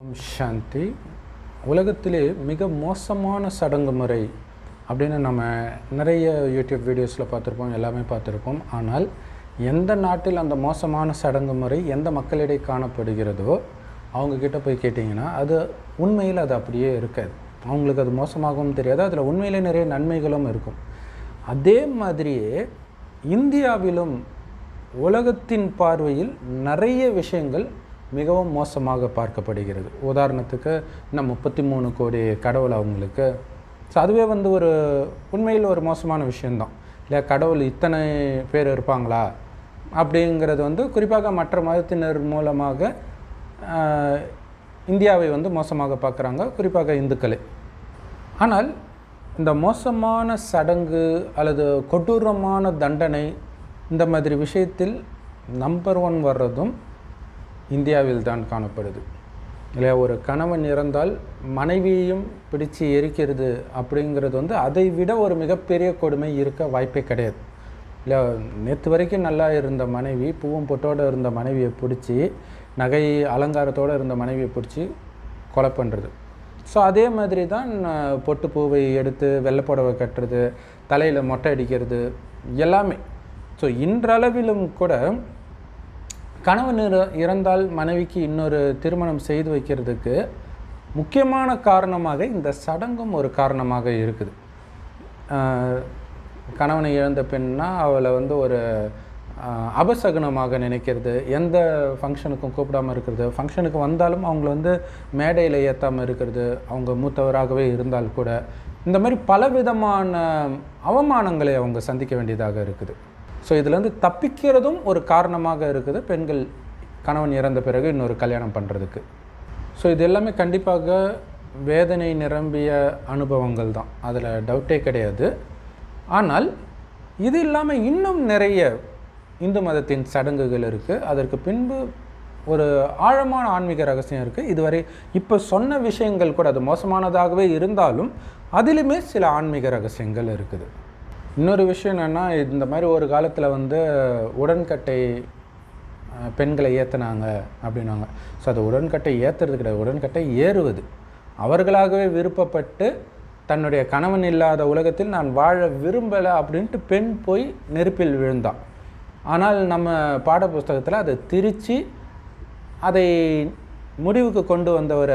ஓம் சாந்தி உலகத்திலே மிக மோசமான சடங்கு முறை அப்படின்னு நம்ம நிறைய யூடியூப் வீடியோஸில் பார்த்துருப்போம் எல்லாமே பார்த்துருப்போம் ஆனால் எந்த நாட்டில் அந்த மோசமான சடங்கு முறை எந்த மக்களிடையே காணப்படுகிறதோ அவங்கக்கிட்ட போய் கேட்டிங்கன்னா அது உண்மையில் அது அப்படியே இருக்காது அவங்களுக்கு அது மோசமாகவும் தெரியாது அதில் உண்மையிலே நிறைய நன்மைகளும் இருக்கும் அதே மாதிரியே இந்தியாவிலும் உலகத்தின் பார்வையில் நிறைய விஷயங்கள் மிகவும் மோசமாக பார்க்கப்படுகிறது உதாரணத்துக்கு இன்னும் முப்பத்தி மூணு கோடி கடவுள் அவங்களுக்கு ஸோ அதுவே வந்து ஒரு உண்மையில் ஒரு மோசமான விஷயந்தான் இல்லை கடவுள் இத்தனை பேர் இருப்பாங்களா அப்படிங்கிறது வந்து குறிப்பாக மற்ற மதத்தினர் மூலமாக ஆஹ், இந்தியாவை வந்து மோசமாக பார்க்குறாங்க குறிப்பாக இந்துக்களை ஆனால் இந்த மோசமான சடங்கு அல்லது கொடூரமான தண்டனை இந்த மாதிரி விஷயத்தில் நம்பர் ஒன் வர்றதும் இந்தியாவில் தான் காணப்படுது இல்லையா ஒரு கணவன் இறந்தால் மனைவியையும் பிடிச்சு எரிக்கிறது அப்படிங்கிறது வந்து அதை விட ஒரு மிகப்பெரிய கொடுமை இருக்க வாய்ப்பே கிடையாது இல்லை நேற்று வரைக்கும் நல்லா இருந்த மனைவி பூவும் பொட்டோடு இருந்த மனைவியை பிடிச்சி நகை அலங்காரத்தோடு இருந்த மனைவியை பிடிச்சி கொலை பண்ணுறது ஸோ அதே மாதிரி தான் அஹ், பொட்டு பூவை எடுத்து வெள்ளை புடவை கட்டுறது தலையில் மொட்டை அடிக்கிறது எல்லாமே ஸோ இன்றளவிலும் கூட கணவன் இற- இறந்தால் மனைவிக்கு இன்னொரு திருமணம் செய்து வைக்கிறதுக்கு முக்கியமான காரணமாக இந்த சடங்கும் ஒரு காரணமாக இருக்குது ஆஹ் கணவனை இழந்த பெண்ணா அவளை வந்து ஒரு ஆஹ், அபசகுனமாக நினைக்கிறது எந்த ஃபங்க்ஷனுக்கும் கூப்பிடாம இருக்கிறது ஃபங்க்ஷனுக்கு வந்தாலும் அவங்கள வந்து மேடையில் ஏற்றாமல் இருக்கிறது அவங்க மூத்தவராகவே இருந்தால் கூட இந்த மாதிரி பலவிதமான அவமானங்களை அவங்க சந்திக்க வேண்டியதாக இருக்குது ஸோ இதுலேருந்து தப்பிக்கிறதும் ஒரு காரணமாக இருக்குது பெண்கள் கணவன் இறந்த பிறகு இன்னொரு கல்யாணம் பண்ணுறதுக்கு ஸோ இது எல்லாமே கண்டிப்பாக வேதனை நிரம்பிய அனுபவங்கள் தான் அதில் டவுட்டே கிடையாது ஆனால் இது இல்லாமல் இன்னும் நிறைய இந்து மதத்தின் சடங்குகள் இருக்குது அதற்கு பின்பு ஒரு ஆழமான ஆன்மீக ரகசியம் இருக்குது இதுவரை இப்போ சொன்ன விஷயங்கள் கூட அது மோசமானதாகவே இருந்தாலும் அதிலுமே சில ஆன்மீக ரகசியங்கள் இருக்குது இன்னொரு விஷயம் என்னென்னா இந்த மாதிரி ஒரு காலத்தில் வந்து உடன்கட்டை அஹ், பெண்களை ஏற்றுனாங்க அப்படின்னாங்க ஸோ அது உடன்கட்டை ஏற்றுறது கிடையாது உடன்கட்டை ஏறுவது அவர்களாகவே விருப்பப்பட்டு தன்னுடைய கணவன் இல்லாத உலகத்தில் நான் வாழ விரும்பலை அப்படின்ட்டு பெண் போய் நெருப்பில் விழுந்தான் ஆனால் நம்ம பாடப்புஸ்தகத்தில் அதை திரித்து அதை முடிவுக்கு கொண்டு வந்தவரை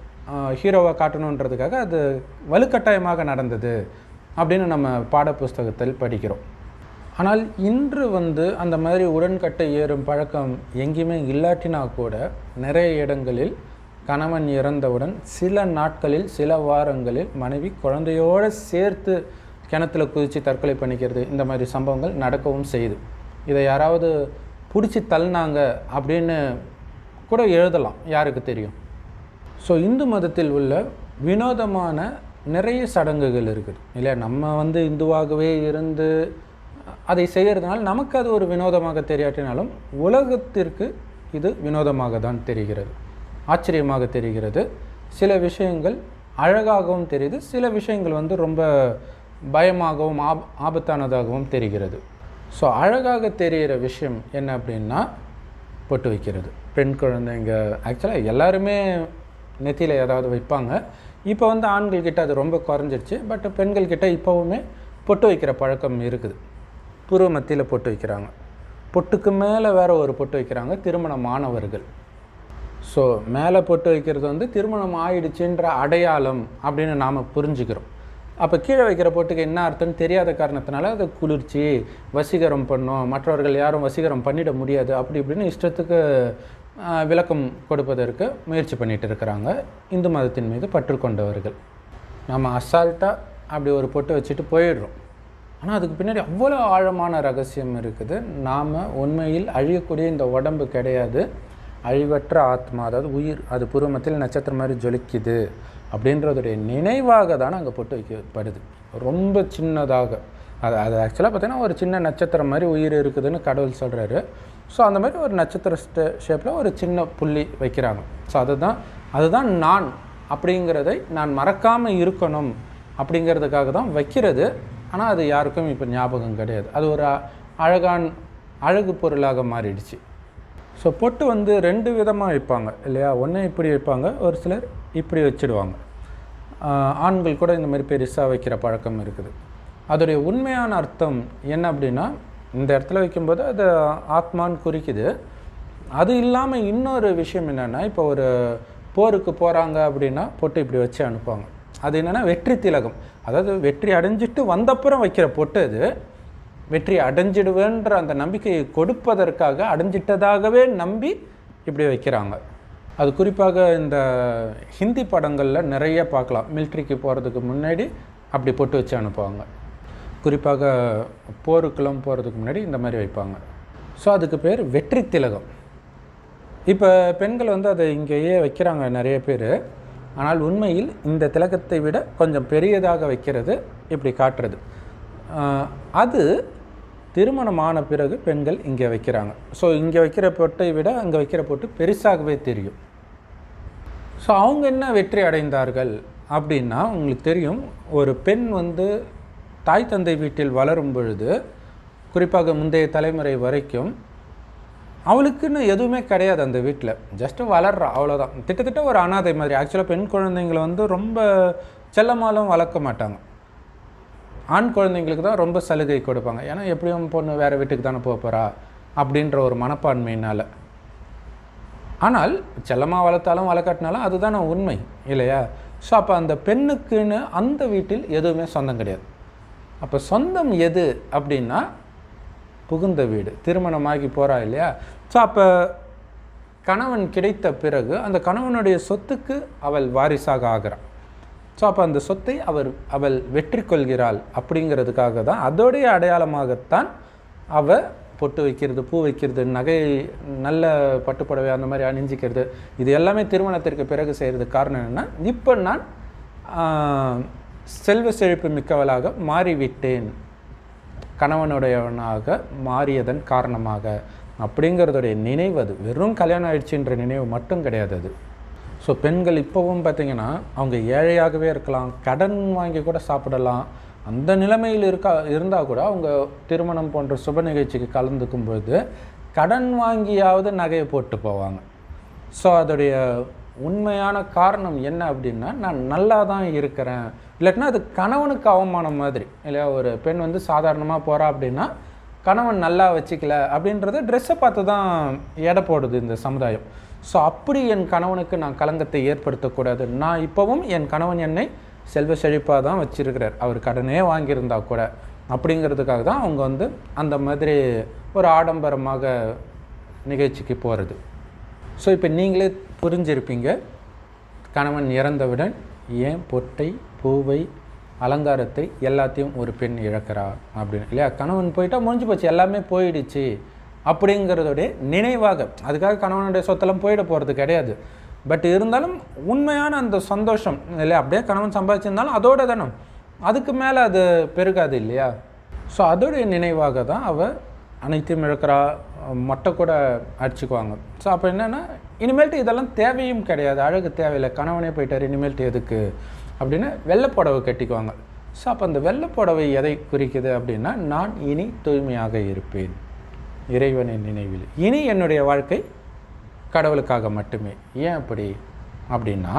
ஹீரோவாக காட்டணுன்றதுக்காக அது வலுக்கட்டாயமாக நடந்தது அப்படின்னு நம்ம பாடப்புஸ்தகத்தில் படிக்கிறோம் ஆனால் இன்று வந்து அந்த மாதிரி உடன்கட்டை ஏறும் பழக்கம் எங்கேயுமே இல்லாட்டினா கூட நிறைய இடங்களில் கணவன் இறந்தவுடன் சில நாட்களில் சில வாரங்களில் மனைவி குழந்தையோடு சேர்த்து கிணத்துல குதித்து தற்கொலை பண்ணிக்கிறது இந்த மாதிரி சம்பவங்கள் நடக்கவும் செய்யுது இதை யாராவது பிடிச்சி தள்ளினாங்க அப்படின்னு கூட எழுதலாம் யாருக்கு தெரியும் ஸோ இந்து மதத்தில் உள்ள வினோதமான நிறைய சடங்குகள் இருக்குது இல்லையா நம்ம வந்து இந்துவாகவே இருந்து அதை செய்கிறதுனால நமக்கு அது ஒரு வினோதமாக தெரியாட்டினாலும் உலகத்திற்கு இது வினோதமாக தான் தெரிகிறது ஆச்சரியமாக தெரிகிறது சில விஷயங்கள் அழகாகவும் தெரியுது சில விஷயங்கள் வந்து ரொம்ப பயமாகவும் ஆப் ஆபத்தானதாகவும் தெரிகிறது ஸோ அழகாக தெரிகிற விஷயம் என்ன அப்படின்னா பொட்டு வைக்கிறது பெண் குழந்தைங்க ஆக்சுவலாக எல்லாருமே நெத்தியில் ஏதாவது வைப்பாங்க இப்போ வந்து ஆண்கள் கிட்ட அது ரொம்ப குறைஞ்சிருச்சு பட் பெண்கள் கிட்ட இப்போவுமே பொட்டு வைக்கிற பழக்கம் இருக்குது புருவ மத்தியில் பொட்டு வைக்கிறாங்க பொட்டுக்கு மேலே வேற ஒரு பொட்டு வைக்கிறாங்க திருமணமானவர்கள் ஸோ மேலே பொட்டு வைக்கிறது வந்து திருமணம் ஆயிடுச்சுன்ற அடையாளம் அப்படின்னு நாம் புரிஞ்சுக்கிறோம் அப்போ கீழே வைக்கிற பொட்டுக்கு என்ன அர்த்தம்னு தெரியாத காரணத்தினால அதை குளிர்ச்சி வசீகரம் பண்ணும் மற்றவர்கள் யாரும் வசீகரம் பண்ணிட முடியாது அப்படி இப்படின்னு இஷ்டத்துக்கு ஆஹ், விளக்கம் கொடுப்பதற்கு முயற்சி பண்ணிட்டு இருக்கிறாங்க இந்து மதத்தின் மீது பற்று கொண்டவர்கள் நம்ம அசால்ட்டாக அப்படி ஒரு பொட்டு வச்சுட்டு போயிடுறோம் ஆனால் அதுக்கு பின்னாடி அவ்வளோ ஆழமான ரகசியம் இருக்குது நாம் உண்மையில் அழியக்கூடிய இந்த உடம்பு கிடையாது அழிவற்ற ஆத்மா அதாவது உயிர் அது பூர்வமத்தில் நட்சத்திரம் மாதிரி ஜொலிக்குது அப்படின்றதுடைய நினைவாக தான் அங்கே பொட்டு வைக்கப்படுது ரொம்ப சின்னதாக அது அது ஆக்சுவலாக பார்த்தீங்கன்னா ஒரு சின்ன நட்சத்திரம் மாதிரி உயிர் இருக்குதுன்னு கடவுள் சொல்கிறாரு ஸோ அந்த மாதிரி ஒரு நட்சத்திர ஷேப்பில் ஒரு சின்ன புள்ளி வைக்கிறாங்க ஸோ அதுதான் அதுதான் நான் அப்படிங்கிறதை நான் மறக்காமல் இருக்கணும் அப்படிங்கிறதுக்காக தான் வைக்கிறது ஆனால் அது யாருக்கும் இப்போ ஞாபகம் கிடையாது அது ஒரு அ- அழகான் அழகு பொருளாக மாறிடுச்சு ஸோ பொட்டு வந்து ரெண்டு விதமாக வைப்பாங்க இல்லையா ஒன்று இப்படி வைப்பாங்க ஒரு சிலர் இப்படி வச்சிடுவாங்க ஆஹ் ஆண்கள் கூட இந்த மாதிரி பெருசாக வைக்கிற பழக்கம் இருக்குது அதோடைய உண்மையான அர்த்தம் என்ன அப்படின்னா இந்த இடத்துல வைக்கும்போது அது ஆத்மான்னு குறிக்குது அது இல்லாமல் இன்னொரு விஷயம் என்னென்னா இப்போ ஒரு போருக்கு போகிறாங்க அப்படின்னா பொட்டு இப்படி வச்சு அனுப்புவாங்க அது என்னென்னா வெற்றி திலகம் அதாவது வெற்றி அடைஞ்சிட்டு வந்தப்புறம் வைக்கிற பொட்டு அது வெற்றி அடைஞ்சிடுவேன்ற அந்த நம்பிக்கையை கொடுப்பதற்காக அடைஞ்சிட்டதாகவே நம்பி இப்படி வைக்கிறாங்க அது குறிப்பாக இந்த ஹிந்தி படங்களில் நிறைய பார்க்கலாம் மிலிட்ரிக்கு போகிறதுக்கு முன்னாடி அப்படி பொட்டு வச்சு அனுப்புவாங்க குறிப்பாக போருக்கெல்லாம் போகிறதுக்கு முன்னாடி இந்த மாதிரி வைப்பாங்க ஸோ அதுக்கு பேர் வெற்றி திலகம் இப்போ பெண்கள் வந்து அதை இங்கேயே வைக்கிறாங்க நிறைய பேர் ஆனால் உண்மையில் இந்த திலகத்தை விட கொஞ்சம் பெரியதாக வைக்கிறது இப்படி காட்டுறது ஆஹ் அது திருமணமான பிறகு பெண்கள் இங்கே வைக்கிறாங்க ஸோ இங்கே வைக்கிற பொட்டை விட அங்கே வைக்கிற பொட்டு பெருசாகவே தெரியும் ஸோ அவங்க என்ன வெற்றி அடைந்தார்கள் அப்படின்னா உங்களுக்கு தெரியும் ஒரு பெண் வந்து தாய் தந்தை வீட்டில் வளரும் பொழுது குறிப்பாக முந்தைய தலைமுறை வரைக்கும் அவளுக்குன்னு எதுவுமே கிடையாது அந்த வீட்டில் ஜஸ்ட்டு வளர்றா அவ்வளோதான் கிட்டத்தட்ட ஒரு அனாதை மாதிரி ஆக்சுவலாக பெண் குழந்தைங்களை வந்து ரொம்ப செல்லமாலும் வளர்க்க மாட்டாங்க ஆண் குழந்தைங்களுக்கு தான் ரொம்ப சலுகை கொடுப்பாங்க ஏன்னா எப்படியும் பொண்ணு வேறு வீட்டுக்கு தானே போக போகிறா அப்படின்ற ஒரு மனப்பான்மையினால் ஆனால் செல்லமாக வளர்த்தாலும் வளர்க்காட்டினாலும் அதுதானே உண்மை இல்லையா ஸோ அப்போ அந்த பெண்ணுக்குன்னு அந்த வீட்டில் எதுவுமே சொந்தம் கிடையாது அப்போ சொந்தம் எது அப்படின்னா புகுந்த வீடு திருமணமாகி போகிறா இல்லையா ஸோ அப்போ கணவன் கிடைத்த பிறகு அந்த கணவனுடைய சொத்துக்கு அவள் வாரிசாக ஆகிறாள் ஸோ அப்போ அந்த சொத்தை அவர் அவள் வெற்றி கொள்கிறாள் அப்படிங்கிறதுக்காக தான் அதோடைய அடையாளமாகத்தான் அவ பொட்டு வைக்கிறது பூ வைக்கிறது நகை நல்ல பட்டுப்புடவை அந்த மாதிரி அணிஞ்சிக்கிறது இது எல்லாமே திருமணத்திற்கு பிறகு செய்கிறது காரணம் என்னென்னா இப்போ நான் ஆஹ், செல்வ செழிப்பு மிக்கவளாக மாறிவிட்டேன் கணவனுடையவனாக மாறியதன் காரணமாக அப்படிங்கிறதுடைய நினைவு அது வெறும் கல்யாணம் ஆயிடுச்சுன்ற நினைவு மட்டும் கிடையாது அது ஸோ பெண்கள் இப்போவும் பார்த்தீங்கன்னா அவங்க ஏழையாகவே இருக்கலாம் கடன் வாங்கி கூட சாப்பிடலாம் அந்த நிலைமையில் இருக்கா இருந்தால் கூட அவங்க திருமணம் போன்ற சுப நிகழ்ச்சிக்கு கலந்துக்கும் பொழுது கடன் வாங்கியாவது நகையை போட்டு போவாங்க ஸோ அதோடைய உண்மையான காரணம் என்ன அப்படின்னா நான் நல்லா தான் இருக்கிறேன் இல்லாட்டினா அது கணவனுக்கு அவமானம் மாதிரி இல்லையா ஒரு பெண் வந்து சாதாரணமாக போகிறா அப்படின்னா கணவன் நல்லா வச்சுக்கல அப்படின்றத ட்ரெஸ்ஸை பார்த்து தான் எடை போடுது இந்த சமுதாயம் ஸோ அப்படி என் கணவனுக்கு நான் களங்கத்தை ஏற்படுத்தக்கூடாது நான் இப்போவும் என் கணவன் என்னை செல்வ செழிப்பாக தான் வச்சிருக்கிறார் அவர் கடனே வாங்கியிருந்தா கூட அப்படிங்கிறதுக்காக தான் அவங்க வந்து அந்த மாதிரி ஒரு ஆடம்பரமாக நிகழ்ச்சிக்கு போகிறது ஸோ இப்போ நீங்களே புரிஞ்சிருப்பீங்க கணவன் இறந்தவுடன் ஏன் பொட்டை பூவை அலங்காரத்தை எல்லாத்தையும் ஒரு பெண் இழக்கிறா அப்படின்னு இல்லையா கணவன் போயிட்டா முடிஞ்சு போச்சு எல்லாமே போயிடுச்சு அப்படிங்கிறதோடைய நினைவாக அதுக்காக கணவனுடைய சொத்தெல்லாம் போயிட போகிறது கிடையாது பட் இருந்தாலும் உண்மையான அந்த சந்தோஷம் இல்லையா அப்படியே கணவன் சம்பாதிச்சிருந்தாலும் அதோட தானே அதுக்கு மேலே அது பெருகாது இல்லையா ஸோ அதோடைய நினைவாக தான் அவள் அனைத்தையும் இழக்கிறா மொட்டை கூட அடிச்சுக்குவாங்க ஸோ அப்போ என்னென்னா இனிமேல்ட்டு இதெல்லாம் தேவையும் கிடையாது அழகு தேவையில்லை கணவனே போயிட்டார் இனிமேல்ட்டு எதுக்கு அப்படின்னு வெள்ளைப்புடவை கட்டிக்குவாங்க ஸோ அப்போ அந்த வெள்ளைப்புடவை எதை குறிக்குது அப்படின்னா நான் இனி தூய்மையாக இருப்பேன் இறைவனின் நினைவில் இனி என்னுடைய வாழ்க்கை கடவுளுக்காக மட்டுமே ஏன் அப்படி அப்படின்னா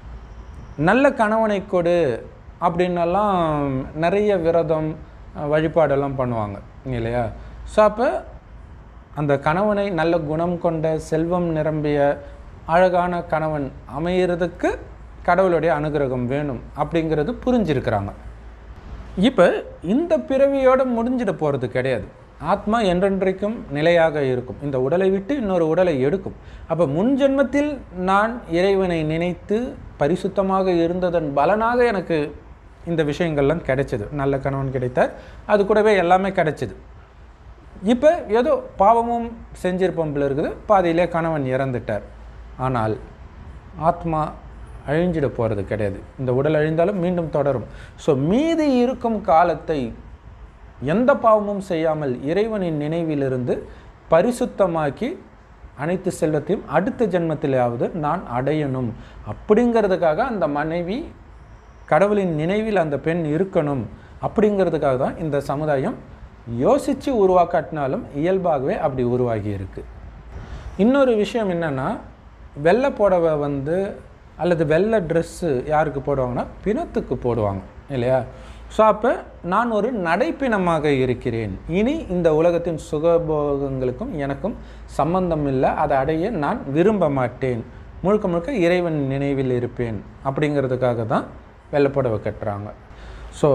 நல்ல கணவனை கொடு அப்படின்னெல்லாம் நிறைய விரதம் அஹ், வழிபாடெல்லாம் பண்ணுவாங்க இல்லையா ஸோ அப்போ அந்த கணவனை நல்ல குணம் கொண்ட செல்வம் நிரம்பிய அழகான கணவன் அமையிறதுக்கு கடவுளுடைய அனுகிரகம் வேணும் அப்படிங்கிறது புரிஞ்சிருக்கிறாங்க இப்போ இந்த பிறவியோட முடிஞ்சிட போகிறது கிடையாது ஆத்மா என்றென்றைக்கும் நிலையாக இருக்கும் இந்த உடலை விட்டு இன்னொரு உடலை எடுக்கும் அப்போ முன் ஜென்மத்தில் நான் இறைவனை நினைத்து பரிசுத்தமாக இருந்ததன் பலனாக எனக்கு இந்த விஷயங்கள்லாம் கிடைச்சது நல்ல கணவன் கிடைத்தார் அது கூடவே எல்லாமே கிடைச்சது இப்போ ஏதோ பாவமும் செஞ்சிருப்போம் போல இருக்குது பாதியிலே கணவன் இறந்துட்டார் ஆனால் ஆத்மா அழிஞ்சிட போகிறது கிடையாது இந்த உடல் அழிந்தாலும் மீண்டும் தொடரும் ஸோ மீதி இருக்கும் காலத்தை எந்த பாவமும் செய்யாமல் இறைவனின் நினைவிலிருந்து பரிசுத்தமாக்கி அனைத்து செல்வத்தையும் அடுத்த ஜென்மத்திலாவது நான் அடையணும் அப்படிங்கிறதுக்காக அந்த மனைவி கடவுளின் நினைவில் அந்த பெண் இருக்கணும் அப்படிங்கிறதுக்காக தான் இந்த சமுதாயம் யோசித்து உருவாக்காட்டினாலும் இயல்பாகவே அப்படி உருவாகி இருக்கு இன்னொரு விஷயம் என்னென்னா வெள்ளை புடவை வந்து அல்லது வெள்ளை ட்ரெஸ்ஸு யாருக்கு போடுவாங்கன்னா பிணத்துக்கு போடுவாங்க இல்லையா ஸோ அப்போ நான் ஒரு நடைப்பிணமாக இருக்கிறேன் இனி இந்த உலகத்தின் சுகபோகங்களுக்கும் எனக்கும் சம்பந்தம் இல்லை அதை அடைய நான் விரும்ப மாட்டேன் முழுக்க முழுக்க இறைவன் நினைவில் இருப்பேன் அப்படிங்கிறதுக்காக தான் வெள்ளை புடவை கட்டுறாங்க ஸோ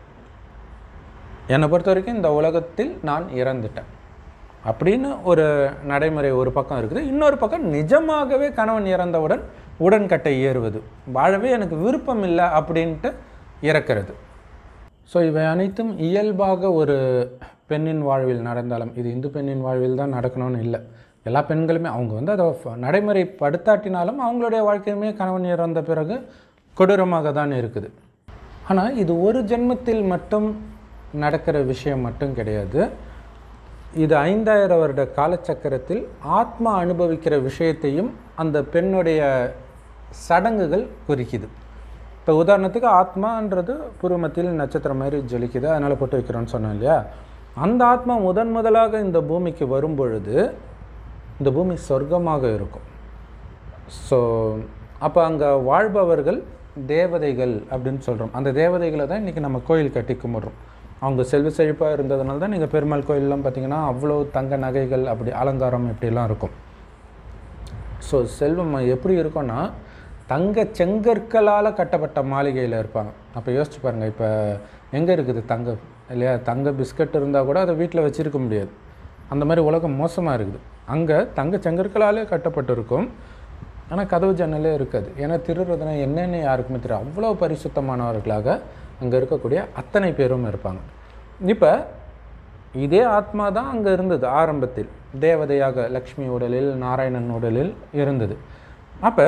என்னை பொறுத்த வரைக்கும் இந்த உலகத்தில் நான் இறந்துட்டேன் அப்படின்னு ஒரு நடைமுறை ஒரு பக்கம் இருக்குது இன்னொரு பக்கம் நிஜமாகவே கணவன் இறந்தவுடன் உடன்கட்டை ஏறுவது வாழவே எனக்கு விருப்பம் இல்லை அப்படின்ட்டு இறக்கிறது ஸோ இவை அனைத்தும் இயல்பாக ஒரு பெண்ணின் வாழ்வில் நடந்தாலும் இது இந்து பெண்ணின் வாழ்வில் தான் நடக்கணும்னு இல்லை எல்லா பெண்களுமே அவங்க வந்து அதை ஃப- நடைமுறைப்படுத்தாட்டினாலும் அவங்களுடைய வாழ்க்கையுமே கணவன் இறந்த பிறகு கொடூரமாக தான் இருக்குது ஆனால் இது ஒரு ஜென்மத்தில் மட்டும் நடக்கிற விஷயம் மட்டும் கிடையாது இது ஐந்தாயிரம் வருட காலச்சக்கரத்தில் ஆத்மா அனுபவிக்கிற விஷயத்தையும் அந்த பெண்ணுடைய சடங்குகள் குறிக்குது இப்போ உதாரணத்துக்கு ஆத்மான்றது பூர்வமத்தில் நட்சத்திரம் மாதிரி ஜொலிக்குது அதனால் போட்டு வைக்கிறோன்னு சொன்னோம் இல்லையா அந்த ஆத்மா முதன் முதலாக இந்த பூமிக்கு வரும் பொழுது இந்த பூமி சொர்க்கமாக இருக்கும் ஸோ அப்போ அங்கே வாழ்பவர்கள் தேவதைகள் அப்படின்னு சொல்கிறோம் அந்த தேவதைகளை தான் இன்றைக்கி நம்ம கோயில் கட்டி கும்பிட்றோம் அவங்க செல்வ செழிப்பாக இருந்ததுனால தான் நீங்கள் பெருமாள் கோயிலெலாம் பார்த்தீங்கன்னா அவ்வளோ தங்க நகைகள் அப்படி அலங்காரம் இப்படிலாம் இருக்கும் ஸோ செல்வம் எப்படி இருக்கும்னா தங்க செங்கற்களால் கட்டப்பட்ட மாளிகையில் இருப்பாங்க அப்போ யோசிச்சு பாருங்கள் இப்போ எங்கே இருக்குது தங்கம் இல்லையா தங்க பிஸ்கட் இருந்தால் கூட அதை வீட்டில் வச்சிருக்க முடியாது அந்த மாதிரி உலகம் மோசமாக இருக்குது அங்கே தங்க செங்கற்களாலே கட்டப்பட்டிருக்கும் ஆனால் கதவு ஜன்னலே இருக்காது ஏன்னா திருடுறதுனா என்னென்னு யாருக்குமே தெரியும் அவ்வளோ பரிசுத்தமானவர்களாக அங்கே இருக்கக்கூடிய அத்தனை பேரும் இருப்பாங்க இப்போ இதே ஆத்மா தான் அங்கே இருந்தது ஆரம்பத்தில் தேவதையாக லக்ஷ்மி உடலில் நாராயணன் உடலில் இருந்தது அப்போ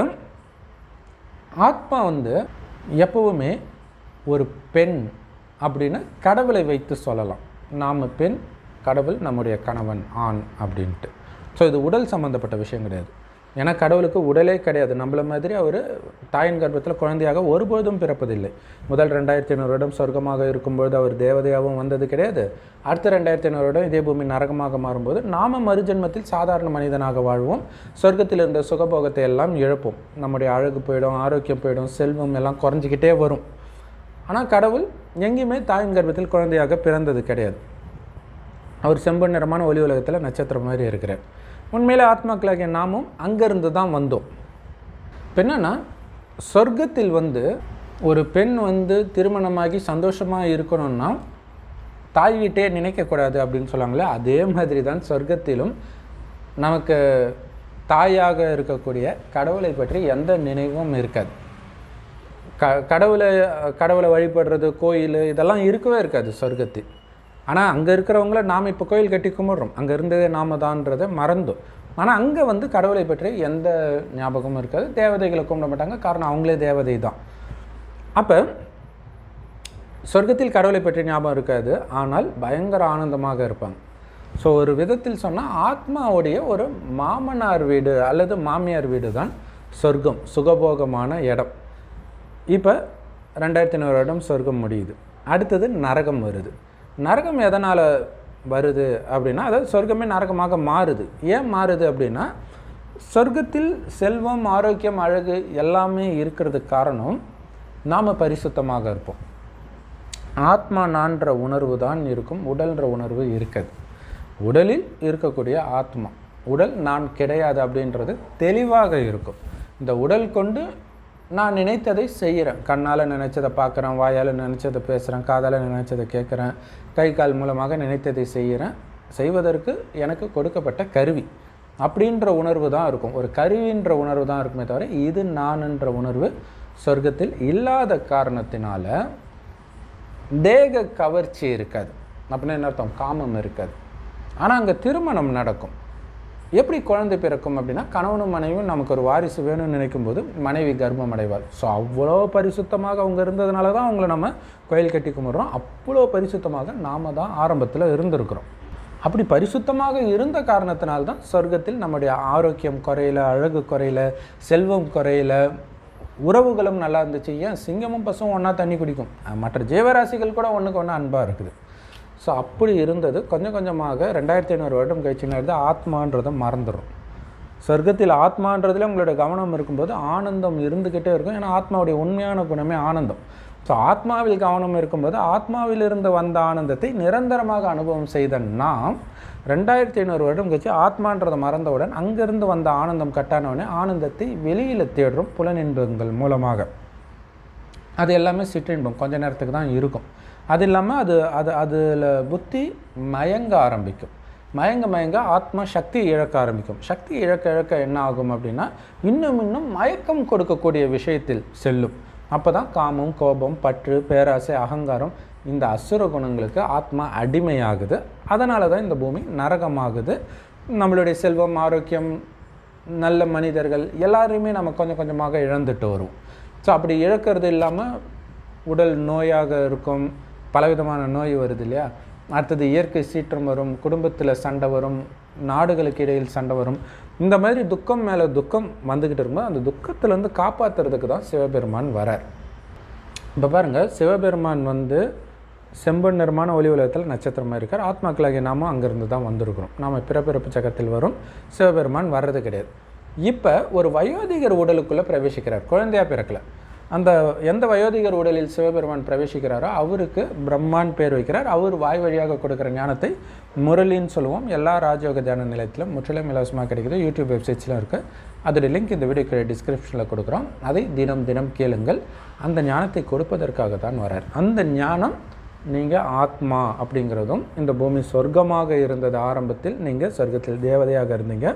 ஆத்மா வந்து எப்பவுமே ஒரு பெண் அப்படின்னு கடவுளை வைத்து சொல்லலாம் நாம் பெண் கடவுள் நம்முடைய கணவன் ஆண் அப்படின்ட்டு ஸோ இது உடல் சம்மந்தப்பட்ட விஷயம் கிடையாது ஏன்னா கடவுளுக்கு உடலே கிடையாது நம்மள மாதிரி அவர் தாயின் கர்ப்பத்தில் குழந்தையாக ஒருபோதும் பிறப்பதில்லை முதல் ரெண்டாயிரத்தி ஐநூறு வருடம் சொர்க்கமாக இருக்கும்பொழுது அவர் தேவதையாகவும் வந்தது கிடையாது அடுத்த ரெண்டாயிரத்தி ஐநூறு வருடம் இதே பூமி நரகமாக மாறும்போது நாம மறுஜென்மத்தில் சாதாரண மனிதனாக வாழ்வோம் சொர்க்கத்தில் இருந்த சுகபோகத்தை எல்லாம் இழப்போம் நம்முடைய அழகு போயிடும் ஆரோக்கியம் போயிடும் செல்வம் எல்லாம் குறைஞ்சிக்கிட்டே வரும் ஆனால் கடவுள் எங்கேயுமே தாயின் கர்ப்பத்தில் குழந்தையாக பிறந்தது கிடையாது அவர் செம்பு நிறமான ஒளி உலகத்தில் நட்சத்திரம் மாதிரி இருக்கிறார் உண்மையிலே ஆத்மாக்களாகிய நாமும் அங்கேருந்து தான் வந்தோம் இப்போ என்னன்னா சொர்க்கத்தில் வந்து ஒரு பெண் வந்து திருமணமாகி சந்தோஷமாக இருக்கணும்னா தாய் வீட்டையே நினைக்கக்கூடாது அப்படின்னு சொல்லுவாங்களே அதே மாதிரி தான் சொர்க்கத்திலும் நமக்கு தாயாக இருக்கக்கூடிய கடவுளை பற்றி எந்த நினைவும் இருக்காது க கடவுளை கடவுளை வழிபடுறது கோயில் இதெல்லாம் இருக்கவே இருக்காது சொர்க்கத்தில் ஆனால் அங்கே இருக்கிறவங்கள நாம் இப்போ கோயில் கட்டி கும்பிட்றோம் அங்கே இருந்ததே நாம தான்றதை மறந்தோம் ஆனால் அங்கே வந்து கடவுளை பற்றி எந்த ஞாபகமும் இருக்காது தேவதைகளை கும்பிட மாட்டாங்க காரணம் அவங்களே தேவதை தான் அப்போ சொர்க்கத்தில் கடவுளை பற்றி ஞாபகம் இருக்காது ஆனால் பயங்கர ஆனந்தமாக இருப்பாங்க ஸோ ஒரு விதத்தில் சொன்னால் ஆத்மாவுடைய ஒரு மாமனார் வீடு அல்லது மாமியார் வீடு தான் சொர்க்கம் சுகபோகமான இடம் இப்போ ரெண்டாயிரத்தி ஐநூறு வருடம் சொர்க்கம் முடியுது அடுத்தது நரகம் வருது நரகம் எதனால் வருது அப்படின்னா அதாவது சொர்க்கமே நரகமாக மாறுது ஏன் மாறுது அப்படின்னா சொர்க்கத்தில் செல்வம் ஆரோக்கியம் அழகு எல்லாமே இருக்கிறதுக்கு காரணம் நாம் பரிசுத்தமாக இருப்போம் ஆத்மா நான்ற உணர்வு தான் இருக்கும் உடல்ன்ற உணர்வு இருக்காது உடலில் இருக்கக்கூடிய ஆத்மா உடல் நான் கிடையாது அப்படின்றது தெளிவாக இருக்கும் இந்த உடல் கொண்டு நான் நினைத்ததை செய்கிறேன் கண்ணால் நினைச்சதை பார்க்குறேன் வாயால் நினைச்சதை பேசுகிறேன் காதால் நினைச்சதை கேட்குறேன் கை கால் மூலமாக நினைத்ததை செய்கிறேன் செய்வதற்கு எனக்கு கொடுக்கப்பட்ட கருவி அப்படின்ற உணர்வு தான் இருக்கும் ஒரு கருவின்ற உணர்வு தான் இருக்குமே தவிர இது நான்ன்ற உணர்வு சொர்க்கத்தில் இல்லாத காரணத்தினால தேக கவர்ச்சி இருக்காது அப்படின்னா என்ன அர்த்தம் காமம் இருக்காது ஆனால் அங்கே திருமணம் நடக்கும் எப்படி குழந்தை பிறக்கும் அப்படின்னா கணவனும் மனைவியும் நமக்கு ஒரு வாரிசு வேணும்னு நினைக்கும் போது மனைவி கர்ப்பம் அடைவாள் ஸோ அவ்வளோ பரிசுத்தமாக அவங்க இருந்ததுனால தான் அவங்கள நம்ம கோயில் கட்டி கும்பிட்றோம் அவ்வளோ பரிசுத்தமாக நாம தான் ஆரம்பத்தில் இருந்திருக்கிறோம் அப்படி பரிசுத்தமாக இருந்த காரணத்தினால்தான் சொர்க்கத்தில் நம்முடைய ஆரோக்கியம் குறையல அழகு குறையல செல்வம் குறையல உறவுகளும் நல்லா இருந்துச்சு ஏன் சிங்கமும் பசுவும் ஒன்றா தண்ணி குடிக்கும் அஹ் மற்ற ஜீவராசிகள் கூட ஒன்றுக்கு ஒன்று அன்பாக இருக்குது ஸோ அப்படி இருந்தது கொஞ்சம் கொஞ்சமாக ரெண்டாயிரத்தி ஐநூறு வருடம் கழிச்சுன்னு இருந்து ஆத்மான்றதை மறந்துடும் சொர்க்கத்தில் ஆத்மான்றதுல உங்களோட கவனம் இருக்கும்போது ஆனந்தம் இருந்துக்கிட்டே இருக்கும் ஏன்னா ஆத்மாவுடைய உண்மையான குணமே ஆனந்தம் ஸோ ஆத்மாவில் கவனம் இருக்கும்போது ஆத்மாவிலிருந்து வந்த ஆனந்தத்தை நிரந்தரமாக அனுபவம் செய்த நாம் ரெண்டாயிரத்தி ஐநூறு வருடம் கழிச்சு ஆத்மான்றதை மறந்தவுடன் அங்கிருந்து வந்த ஆனந்தம் கட்டானவுடனே ஆனந்தத்தை வெளியில் தேடுறோம் புலனின்பங்கள் மூலமாக அது எல்லாமே சிற்றின்பம் கொஞ்ச நேரத்துக்கு தான் இருக்கும் அது இல்லாமல் அது அது அதில் புத்தி மயங்க ஆரம்பிக்கும் மயங்க மயங்க ஆத்மா சக்தி இழக்க ஆரம்பிக்கும் சக்தி இழக்க இழக்க என்ன ஆகும் அப்படின்னா இன்னும் இன்னும் மயக்கம் கொடுக்கக்கூடிய விஷயத்தில் செல்லும் அப்போ தான் காமம் கோபம் பற்று பேராசை அகங்காரம் இந்த அசுர குணங்களுக்கு ஆத்மா அடிமையாகுது அதனால தான் இந்த பூமி நரகமாகுது நம்மளுடைய செல்வம் ஆரோக்கியம் நல்ல மனிதர்கள் எல்லாரையுமே நம்ம கொஞ்சம் கொஞ்சமாக இழந்துட்டு வருவோம் ஸோ அப்படி இழக்கிறது இல்லாமல் உடல் நோயாக இருக்கும் பலவிதமான நோய் வருது இல்லையா அடுத்தது இயற்கை சீற்றம் வரும் குடும்பத்தில் சண்டை வரும் நாடுகளுக்கு இடையில் சண்டை வரும் இந்த மாதிரி துக்கம் மேலே துக்கம் வந்துக்கிட்டு இருக்கும்போது அந்த துக்கத்திலேருந்து காப்பாற்றுறதுக்கு தான் சிவபெருமான் வரார் இப்போ பாருங்கள் சிவபெருமான் வந்து செம்பன் நிறமான ஒளி உலகத்தில் நட்சத்திரமாக இருக்கார் ஆத்மாக்களாகிய நாமும் அங்கேருந்து தான் வந்திருக்கிறோம் நாம் பிறப்பிறப்பு சக்கத்தில் வரும் சிவபெருமான் வர்றது கிடையாது இப்போ ஒரு வயோதிகர் உடலுக்குள்ளே பிரவேசிக்கிறார் குழந்தையா பிறக்கல அந்த எந்த வயோதிகர் உடலில் சிவபெருமான் பிரவேசிக்கிறாரோ அவருக்கு பிரம்மான் பேர் வைக்கிறார் அவர் வாய் வழியாக கொடுக்குற ஞானத்தை முரளின்னு சொல்லுவோம் எல்லா ராஜயோக தியான நிலையத்திலும் முற்றிலும் இலவசமாக கிடைக்குது யூடியூப் வெப்சைட்ஸ்லாம் இருக்குது அதோட லிங்க் இந்த வீடியோக்கு டிஸ்கிரிப்ஷனில் கொடுக்குறோம் அதை தினம் தினம் கேளுங்கள் அந்த ஞானத்தை கொடுப்பதற்காக தான் வரார் அந்த ஞானம் நீங்கள் ஆத்மா அப்படிங்கிறதும் இந்த பூமி சொர்க்கமாக இருந்தது ஆரம்பத்தில் நீங்கள் சொர்க்கத்தில் தேவதையாக இருந்தீங்க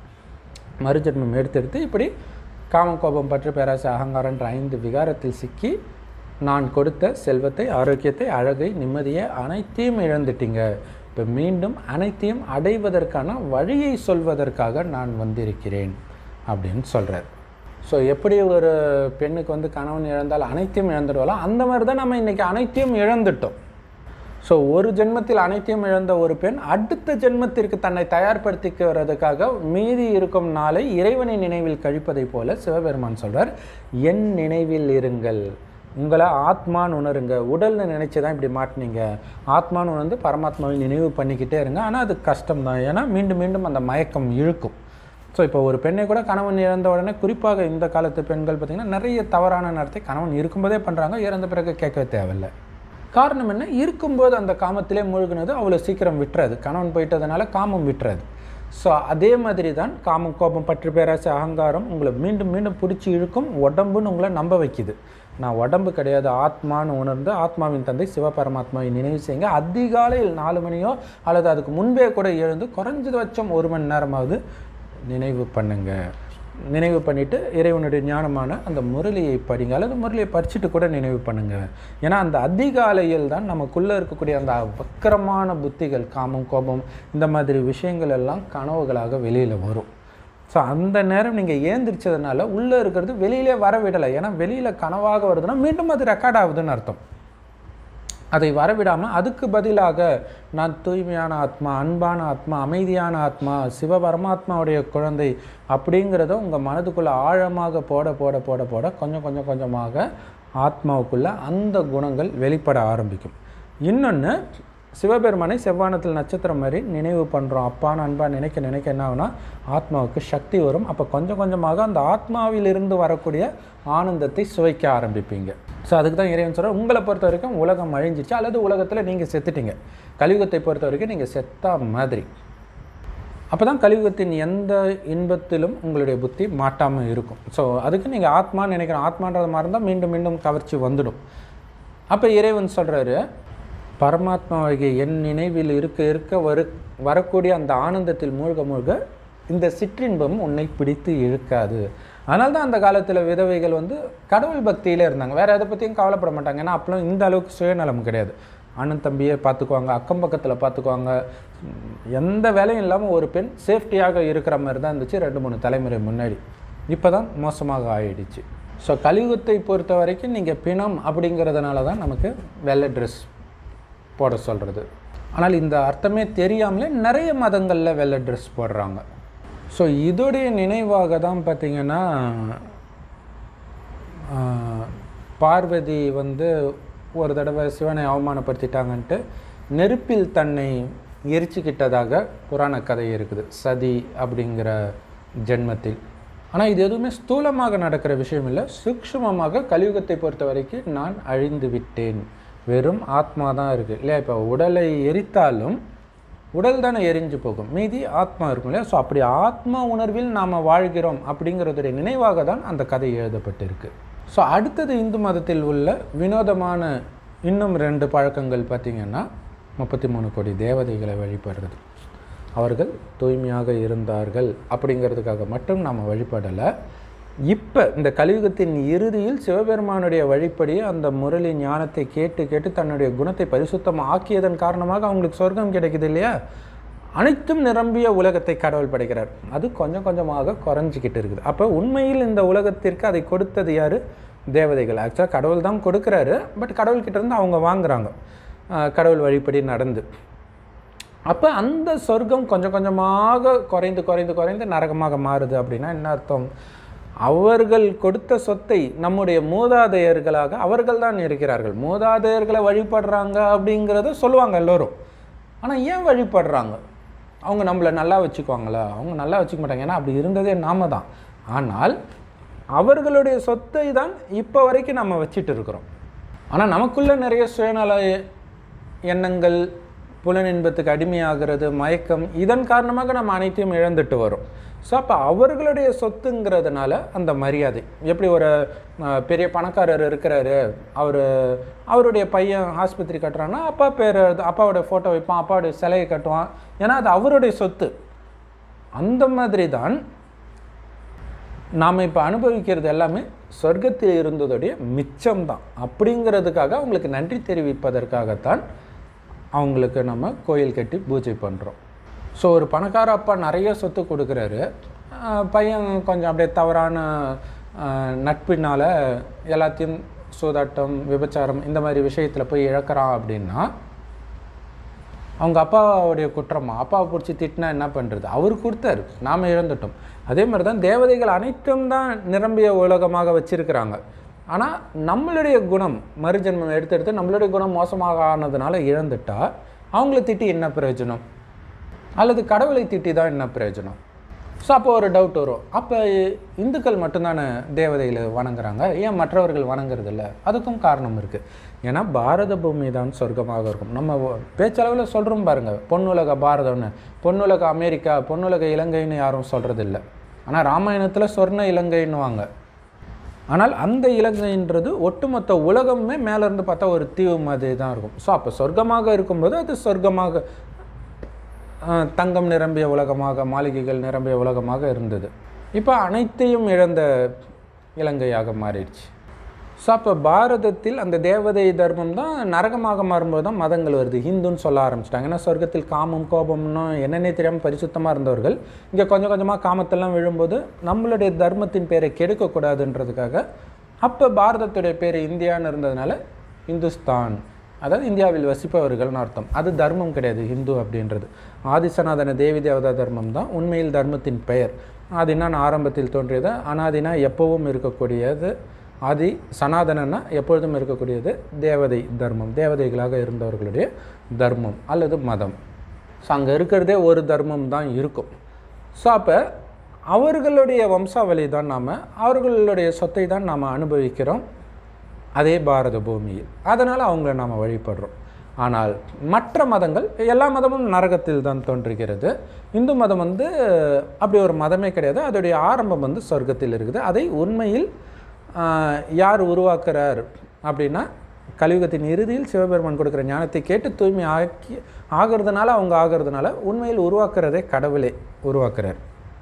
மறுஜன்மம் எடுத்தெடுத்து இப்படி காமம் கோபம் பற்று பேராசை அகங்காரன்ற ஐந்து விகாரத்தில் சிக்கி நான் கொடுத்த செல்வத்தை ஆரோக்கியத்தை அழகை நிம்மதியை அனைத்தையும் இழந்துட்டீங்க இப்போ மீண்டும் அனைத்தையும் அடைவதற்கான வழியை சொல்வதற்காக நான் வந்திருக்கிறேன் அப்படின்னு சொல்கிறார் ஸோ எப்படி ஒரு பெண்ணுக்கு வந்து கணவன் இழந்தால் அனைத்தையும் இழந்துடுவாளோ அந்த மாதிரி தான் நம்ம இன்றைக்கி அனைத்தையும் இழந்துட்டோம் ஸோ ஒரு ஜென்மத்தில் அனைத்தையும் இழந்த ஒரு பெண் அடுத்த ஜென்மத்திற்கு தன்னை தயார்படுத்திக்கிறதுக்காக மீதி இருக்கும் நாளை இறைவனின் நினைவில் கழிப்பதைப் போல சிவபெருமான் சொல்றார் என் நினைவில் இருங்கள் உங்களை ஆத்மான்னு உணருங்க உடல்னு நினைச்சு தான் இப்படி மாட்டினீங்க ஆத்மான்னு உணர்ந்து பரமாத்மாவை நினைவு பண்ணிக்கிட்டே இருங்க ஆனால் அது கஷ்டம் தான் ஏன்னா மீண்டும் மீண்டும் அந்த மயக்கம் இழுக்கும் ஸோ இப்போ ஒரு பெண்ணை கூட கணவன் இறந்த உடனே குறிப்பாக இந்த காலத்து பெண்கள் பார்த்திங்கன்னா நிறைய தவறான நடத்தை கணவன் இருக்கும்போதே பண்ணுறாங்க இறந்த பிறகு கேட்கவே தேவையில்லை காரணம் என்ன இருக்கும்போது அந்த காமத்திலே மூழ்கினது அவ்வளோ சீக்கிரம் விட்டுறாது கணவன் போயிட்டதுனால காமம் விட்டுறாது ஸோ அதே மாதிரி தான் காமம் கோபம் பற்று பேராசை அகங்காரம் உங்களை மீண்டும் மீண்டும் பிடிச்சி இழுக்கும் உடம்புன்னு உங்களை நம்ப வைக்குது நான் உடம்பு கிடையாது ஆத்மான்னு உணர்ந்து ஆத்மாவின் தந்தை சிவபரமாத்மாவை நினைவு செய்யுங்க அதிகாலையில் நாலு மணியோ அல்லது அதுக்கு முன்பே கூட எழுந்து குறைஞ்சபட்சம் ஒரு மணி நேரமாவது நினைவு பண்ணுங்க நினைவு பண்ணிவிட்டு இறைவனுடைய ஞானமான அந்த முரளியை படிங்க அல்லது முரளியை படிச்சுட்டு கூட நினைவு பண்ணுங்க ஏன்னா அந்த அதிகாலையில் தான் நமக்குள்ளே இருக்கக்கூடிய அந்த வக்கரமான புத்திகள் காமம் கோபம் இந்த மாதிரி விஷயங்கள் எல்லாம் கனவுகளாக வெளியில் வரும் ஸோ அந்த நேரம் நீங்கள் ஏந்திரிச்சதுனால உள்ளே இருக்கிறது வெளியிலே வர விடலை ஏன்னா வெளியில் கனவாக வருதுன்னா மீண்டும் அது ரெக்கார்ட் ஆகுதுன்னு அர்த்தம் அதை வரவிடாமல் அதுக்கு பதிலாக நான் தூய்மையான ஆத்மா அன்பான ஆத்மா அமைதியான ஆத்மா சிவ பரமாத்மாவுடைய குழந்தை அப்படிங்கிறத உங்கள் மனதுக்குள்ளே ஆழமாக போட போட போட போட கொஞ்சம் கொஞ்சம் கொஞ்சமாக ஆத்மாவுக்குள்ளே அந்த குணங்கள் வெளிப்பட ஆரம்பிக்கும் இன்னொன்று சிவபெருமானை செவ்வானத்தில் நட்சத்திரம் மாதிரி நினைவு பண்ணுறோம் அப்பான்னு அன்பா நினைக்க நினைக்க என்ன ஆகுனா ஆத்மாவுக்கு சக்தி வரும் அப்போ கொஞ்சம் கொஞ்சமாக அந்த ஆத்மாவிலிருந்து வரக்கூடிய ஆனந்தத்தை சுவைக்க ஆரம்பிப்பீங்க ஸோ அதுக்கு தான் இறைவன் சொல்கிறார் உங்களை பொறுத்த வரைக்கும் உலகம் அழிஞ்சிச்சு அல்லது உலகத்தில் நீங்கள் செத்துட்டீங்க கலியுகத்தை பொறுத்த வரைக்கும் நீங்கள் செத்தா மாதிரி அப்போ தான் கலியுகத்தின் எந்த இன்பத்திலும் உங்களுடைய புத்தி மாட்டாமல் இருக்கும் ஸோ அதுக்கு நீங்கள் ஆத்மான்னு நினைக்கிறோம் ஆத்மான்றது மாதிரி இருந்தால் மீண்டும் மீண்டும் கவர்ச்சி வந்துடும் அப்போ இறைவன் சொல்கிறாரு பரமாத்மாவாகிய என் நினைவில் இருக்க இருக்க வரு வரக்கூடிய அந்த ஆனந்தத்தில் மூழ்க மூழ்க இந்த சிற்றின்பம் உன்னை பிடித்து இழுக்காது அதனால தான் அந்த காலத்தில் விதவைகள் வந்து கடவுள் பக்தியிலே இருந்தாங்க வேறு எதை பற்றியும் கவலைப்பட மாட்டாங்க ஏன்னா அப்போலாம் இந்த அளவுக்கு சுயநலம் கிடையாது அண்ணன் தம்பியை பார்த்துக்குவாங்க அக்கம் பக்கத்தில் பார்த்துக்குவாங்க எந்த வேலையும் இல்லாமல் ஒரு பெண் சேஃப்டியாக இருக்கிற மாதிரி தான் இருந்துச்சு ரெண்டு மூணு தலைமுறை முன்னாடி இப்போ தான் மோசமாக ஆயிடுச்சு ஸோ கலியுகத்தை பொறுத்த வரைக்கும் நீங்கள் பிணம் அப்படிங்கிறதுனால தான் நமக்கு வெள்ளை ட்ரெஸ் போட சொல்கிறது ஆனால் இந்த அர்த்தமே தெரியாமலே நிறைய மதங்களில் வெள்ளை ட்ரெஸ் போடுறாங்க ஸோ இதோடைய நினைவாக தான் பார்த்திங்கன்னா பார்வதி வந்து ஒரு தடவை சிவனை அவமானப்படுத்திட்டாங்கன்ட்டு நெருப்பில் தன்னை எரிச்சுக்கிட்டதாக புராண கதை இருக்குது சதி அப்படிங்கிற ஜென்மத்தில் ஆனால் இது எதுவுமே ஸ்தூலமாக நடக்கிற விஷயம் இல்லை சூக்ஷ்மமாக கலியுகத்தை பொறுத்த வரைக்கும் நான் அழிந்து விட்டேன் வெறும் ஆத்மா தான் இருக்குது இல்லையா இப்போ உடலை எரித்தாலும் உடல் தானே எரிஞ்சு போகும் மீதி ஆத்மா இருக்கும் இல்லையா ஸோ அப்படி ஆத்மா உணர்வில் நாம் வாழ்கிறோம் அப்படிங்கிறதுடைய நினைவாக தான் அந்த கதை எழுதப்பட்டிருக்கு ஸோ அடுத்தது இந்து மதத்தில் உள்ள வினோதமான இன்னும் ரெண்டு பழக்கங்கள் பார்த்திங்கன்னா முப்பத்தி மூணு கோடி தேவதைகளை வழிபடுறது அவர்கள் தூய்மையாக இருந்தார்கள் அப்படிங்கிறதுக்காக மட்டும் நாம் வழிபடலை இப்போ இந்த கலியுகத்தின் இறுதியில் சிவபெருமானுடைய வழிப்படி அந்த முரளி ஞானத்தை கேட்டு கேட்டு தன்னுடைய குணத்தை பரிசுத்தம் ஆக்கியதன் காரணமாக அவங்களுக்கு சொர்க்கம் கிடைக்குது இல்லையா அனைத்தும் நிரம்பிய உலகத்தை கடவுள் படைக்கிறார் அது கொஞ்சம் கொஞ்சமாக குறைஞ்சிக்கிட்டு இருக்குது அப்போ உண்மையில் இந்த உலகத்திற்கு அதை கொடுத்தது யார் தேவதைகள் ஆக்சுவலாக கடவுள் தான் கொடுக்குறாரு பட் கடவுள்கிட்ட இருந்து அவங்க வாங்குறாங்க ஆஹ் கடவுள் வழிப்படி நடந்து அப்போ அந்த சொர்க்கம் கொஞ்சம் கொஞ்சமாக குறைந்து குறைந்து குறைந்து நரகமாக மாறுது அப்படின்னா என்ன அர்த்தம் அவர்கள் கொடுத்த சொத்தை நம்முடைய மூதாதையர்களாக அவர்கள் தான் இருக்கிறார்கள் மூதாதையர்களை வழிபடுறாங்க அப்படிங்கிறத சொல்லுவாங்க எல்லோரும் ஆனால் ஏன் வழிபடுறாங்க அவங்க நம்மளை நல்லா வச்சுக்குவாங்களா அவங்க நல்லா வச்சுக்க மாட்டாங்க ஏன்னா அப்படி இருந்ததே நாம தான் ஆனால் அவர்களுடைய சொத்தை தான் இப்போ வரைக்கும் நம்ம வச்சிட்டு இருக்கிறோம் ஆனால் நமக்குள்ள நிறைய சுயநல எண்ணங்கள் புலனின்பத்துக்கு அடிமையாகிறது மயக்கம் இதன் காரணமாக நம்ம அனைத்தையும் இழந்துட்டு வரோம் ஸோ அப்போ அவர்களுடைய சொத்துங்கிறதுனால அந்த மரியாதை எப்படி ஒரு அஹ், பெரிய பணக்காரர் இருக்கிறாரு அவர் அவருடைய பையன் ஆஸ்பத்திரி கட்டுறான்னா அப்பா பேர் அப்பாவோட ஃபோட்டோ வைப்பான் அப்பாவுடைய சிலையை கட்டுவான் ஏன்னா அது அவருடைய சொத்து அந்த மாதிரி தான் நாம் இப்போ அனுபவிக்கிறது எல்லாமே சொர்க்கத்தில் இருந்ததுடைய மிச்சம்தான் அப்படிங்கிறதுக்காக அவங்களுக்கு நன்றி தெரிவிப்பதற்காகத்தான் அவங்களுக்கு நம்ம கோயில் கட்டி பூஜை பண்ணுறோம் ஸோ ஒரு பணக்கார அப்பா நிறைய சொத்து கொடுக்குறாரு ஆஹ் பையன் கொஞ்சம் அப்படியே தவறான ஆஹ் நட்பினால் எல்லாத்தையும் சூதாட்டம் விபச்சாரம் இந்த மாதிரி விஷயத்தில் போய் இழக்கிறான் அப்படின்னா அவங்க அப்பாவுடைய குற்றமா அப்பாவை பிடிச்சி திட்டினா என்ன பண்ணுறது அவர் கொடுத்தாரு நாம் இழந்துட்டோம் அதே மாதிரி தான் தேவதைகள் அனைத்தும் தான் நிரம்பிய உலகமாக வச்சிருக்கிறாங்க ஆனால் நம்மளுடைய குணம் மறுஜென்மம் எடுத்து எடுத்து நம்மளுடைய குணம் மோசமாக ஆனதுனால இழந்துட்டா அவங்கள திட்டி என்ன பிரயோஜனம் அல்லது கடவுளை திட்டி தான் என்ன பிரயோஜனம் ஸோ அப்போ ஒரு டவுட் வரும் அப்போ இந்துக்கள் மட்டும்தானே தேவதைகளை வணங்குறாங்க ஏன் மற்றவர்கள் வணங்குறது இல்ல அதுக்கும் காரணம் இருக்குது ஏன்னா பாரத பூமி தான் சொர்க்கமாக இருக்கும் நம்ம பேச்சளவில் சொல்கிறோம் பாருங்கள் பொன்னுலக பாரதம்னு பொன்னுலக அமெரிக்கா பொன்னுலக இலங்கைன்னு யாரும் சொல்கிறது இல்லை ஆனால் ராமாயணத்தில் சொர்ண இலங்கைன்னுவாங்க ஆனால் அந்த இலங்கைன்றது ஒட்டுமொத்த உலகமே மேலேருந்து பார்த்தா ஒரு தீவு மாதிரி தான் இருக்கும் ஸோ அப்போ சொர்க்கமாக இருக்கும்போது அது சொர்க்கமாக ஆஹ், தங்கம் நிரம்பிய உலகமாக மாளிகைகள் நிரம்பிய உலகமாக இருந்தது இப்போ அனைத்தையும் இழந்த இலங்கையாக மாறிடுச்சு ஸோ அப்போ பாரதத்தில் அந்த தேவதை தர்மம் தான் நரகமாக மாறும்போது தான் மதங்கள் வருது ஹிந்துன்னு சொல்ல ஆரம்பிச்சிட்டாங்க ஏன்னா சொர்க்கத்தில் காமம் கோபம்னு என்னென்னே தெரியாமல் பரிசுத்தமாக இருந்தவர்கள் இங்கே கொஞ்சம் கொஞ்சமாக காமத்தெல்லாம் விழும்போது நம்மளுடைய தர்மத்தின் பேரை கெடுக்கக்கூடாதுன்றதுக்காக அப்போ பாரதத்துடைய பேர் இந்தியான்னு இருந்ததுனால இந்துஸ்தான் அதாவது இந்தியாவில் வசிப்பவர்கள்னு அர்த்தம் அது தர்மம் கிடையாது ஹிந்து அப்படின்றது ஆதிசநாதன தேவி தேவதா தர்மம் தான் உண்மையில் தர்மத்தின் பெயர் ஆதினா ஆரம்பத்தில் தோன்றியது அனாதினா எப்பவும் இருக்கக்கூடியது ஆதி சனாதனன்னா எப்பொழுதும் இருக்கக்கூடியது தேவதை தர்மம் தேவதைகளாக இருந்தவர்களுடைய தர்மம் அல்லது மதம் ஸோ அங்கே இருக்கிறதே ஒரு தர்மம் தான் இருக்கும் ஸோ அப்போ அவர்களுடைய வம்சாவளி தான் நாம் அவர்களுடைய சொத்தை தான் நாம் அனுபவிக்கிறோம் அதே பாரத பூமியில் அதனால் அவங்கள நாம் வழிபடுறோம் ஆனால் மற்ற மதங்கள் எல்லா மதமும் நரகத்தில் தான் தோன்றுகிறது இந்து மதம் வந்து அப்படி ஒரு மதமே கிடையாது அதோடைய ஆரம்பம் வந்து சொர்க்கத்தில் இருக்குது அதை உண்மையில் ஆஹ், யார் உருவாக்குறார் அப்படின்னா கலியுகத்தின் இறுதியில் சிவபெருமான் கொடுக்குற ஞானத்தை கேட்டு தூய்மை ஆக்கி ஆகிறதுனால அவங்க ஆகிறதுனால உண்மையில் உருவாக்குறதே கடவுளே உருவாக்குறார்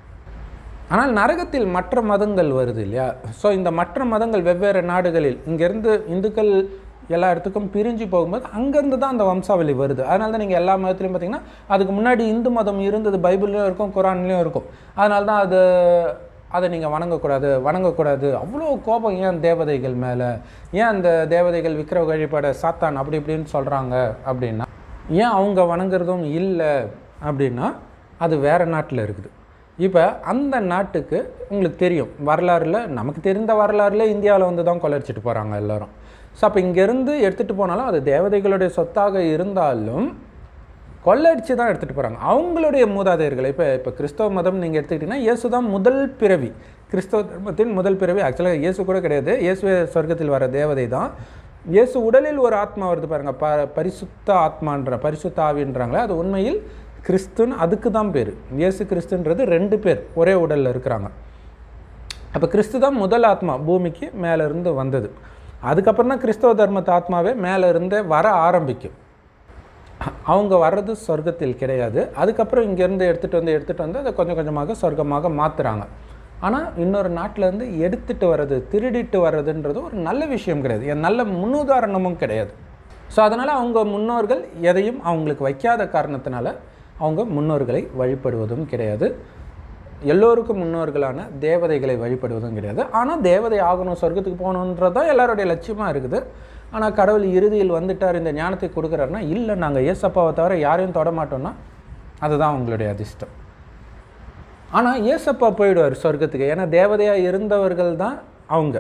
ஆனால் நரகத்தில் மற்ற மதங்கள் வருது இல்லையா ஸோ இந்த மற்ற மதங்கள் வெவ்வேறு நாடுகளில் இங்கேருந்து இந்துக்கள் எல்லா இடத்துக்கும் பிரிஞ்சு போகும்போது அங்கேருந்து தான் அந்த வம்சாவளி வருது அதனால தான் நீங்கள் எல்லா மதத்துலையும் பார்த்தீங்கன்னா அதுக்கு முன்னாடி இந்து மதம் இருந்தது பைபிள்லையும் இருக்கும் குரான்லேயும் இருக்கும் அதனால தான் அது அதை நீங்கள் வணங்கக்கூடாது வணங்கக்கூடாது அவ்வளோ கோபம் ஏன் தேவதைகள் மேலே ஏன் அந்த தேவதைகள் விக்கிர வழிபாட சாத்தான் அப்படி இப்படின்னு சொல்கிறாங்க அப்படின்னா ஏன் அவங்க வணங்குறதும் இல்லை அப்படின்னா அது வேறு நாட்டில் இருக்குது இப்போ அந்த நாட்டுக்கு உங்களுக்கு தெரியும் வரலாறுல நமக்கு தெரிந்த வரலாறுல இந்தியாவில் வந்து தான் கொள்ளடிச்சிட்டு போகிறாங்க எல்லாரும் ஸோ அப்போ இங்கேருந்து எடுத்துகிட்டு போனாலும் அது தேவதைகளுடைய சொத்தாக இருந்தாலும் கொள்ளடிச்சு தான் எடுத்துகிட்டு போகிறாங்க அவங்களுடைய மூதாதையர்களை இப்போ இப்போ கிறிஸ்தவ மதம் நீங்கள் எடுத்துக்கிட்டிங்கன்னா இயேசு தான் முதல் பிறவி கிறிஸ்தவ தர்மத்தின் முதல் பிறவி ஆக்சுவலாக இயேசு கூட கிடையாது இயேசுவே சொர்க்கத்தில் வர தேவதை தான் இயேசு உடலில் ஒரு ஆத்மா வருது பாருங்க ப பரிசுத்த ஆத்மான்ற பரிசுத்த ஆவின்றாங்களே அது உண்மையில் கிறிஸ்துன்னு அதுக்கு தான் பேர் இயேசு கிறிஸ்துன்றது ரெண்டு பேர் ஒரே உடலில் இருக்கிறாங்க அப்போ கிறிஸ்து தான் முதல் ஆத்மா பூமிக்கு மேலே இருந்து வந்தது அதுக்கப்புறம் தான் கிறிஸ்தவ தர்மத்து ஆத்மாவே மேலே இருந்தே வர ஆரம்பிக்கும் அவங்க வர்றது சொர்க்கத்தில் கிடையாது அதுக்கப்புறம் இங்கேருந்து எடுத்துகிட்டு வந்து எடுத்துகிட்டு வந்து அதை கொஞ்சம் கொஞ்சமாக சொர்க்கமாக மாற்றுறாங்க ஆனால் இன்னொரு நாட்டிலேருந்து எடுத்துகிட்டு வர்றது திருடிட்டு வர்றதுன்றது ஒரு நல்ல விஷயம் கிடையாது என் நல்ல முன்னுதாரணமும் கிடையாது ஸோ அதனால் அவங்க முன்னோர்கள் எதையும் அவங்களுக்கு வைக்காத காரணத்தினால அவங்க முன்னோர்களை வழிபடுவதும் கிடையாது எல்லோருக்கும் முன்னோர்களான தேவதைகளை வழிபடுவதும் கிடையாது ஆனால் தேவதை ஆகணும் சொர்க்கத்துக்கு போகணுன்றது தான் எல்லாருடைய லட்சியமாக இருக்குது ஆனால் கடவுள் இறுதியில் வந்துட்டார் இந்த ஞானத்தை கொடுக்குறாருன்னா இல்லை நாங்கள் ஏசப்பாவை தவிர யாரையும் தொட மாட்டோம்னா அதுதான் அவங்களுடைய அதிர்ஷ்டம் ஆனால் ஏசப்பா போயிடுவார் சொர்க்கத்துக்கு ஏன்னா தேவதையாக இருந்தவர்கள் தான் அவங்க